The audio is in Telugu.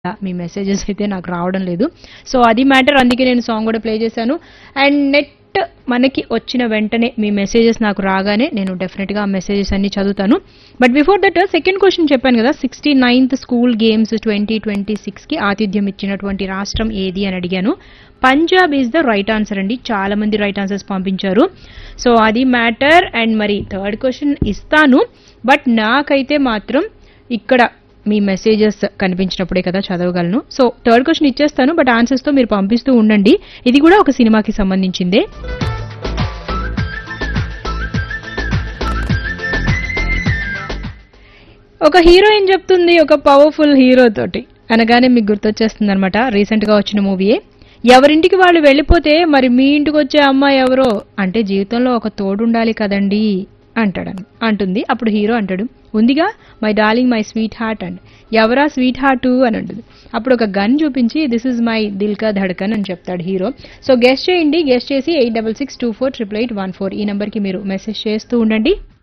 మీ మెసేజెస్ అయితే నాకు రావడం లేదు సో అది మ్యాటర్ అందుకే నేను సాంగ్ కూడా ప్లే చేశాను అండ్ నెట్ మనకి వచ్చిన వెంటనే మీ మెసేజెస్ నాకు రాగానే నేను డెఫినెట్గా ఆ మెసేజెస్ అన్ని చదువుతాను but before that second question చెప్పాను కదా sixty ninth school games twenty twenty సిక్స్కి ఆతిథ్యం ఇచ్చినటువంటి రాష్ట్రం ఏది అని అడిగాను Punjab is the right answer అండి చాలా మంది రైట్ ఆన్సర్స్ పంపించారు సో అది మ్యాటర్ అండ్ మరి థర్డ్ క్వశ్చన్ ఇస్తాను బట్ నాకైతే మాత్రం ఇక్కడ మీ మెసేజెస్ కనిపించినప్పుడే కదా చదవగలను సో థర్డ్ క్వశ్చన్ ఇచ్చేస్తాను బట్ ఆన్సర్స్ తో మీరు పంపిస్తూ ఉండండి ఇది కూడా ఒక సినిమాకి సంబంధించిందే ఒక హీరోయిన్ చెప్తుంది ఒక పవర్ఫుల్ హీరో తోటి అనగానే మీకు గుర్తొచ్చేస్తుంది అనమాట రీసెంట్ గా వచ్చిన మూవీయే ఎవరింటికి వాళ్ళు వెళ్ళిపోతే మరి మీ ఇంటికి వచ్చే అమ్మాయి ఎవరో అంటే జీవితంలో ఒక తోడు ఉండాలి కదండి అంటాడు అంటుంది అప్పుడు హీరో అంటాడు ఉందిగా my darling my sweetheart and ఎవరా స్వీట్ హార్ట్ అని అంటుంది అప్పుడు ఒక గన్ చూపించి దిస్ ఇస్ మై దిల్కా ధడకన్ అని చెప్తాడు హీరో సో గెస్ట్ చేయండి గెస్ట్ చేసి eight double six two four triple eight one four ఈ నెంబర్కి మీరు మెసేజ్ చేస్తూ ఉండండి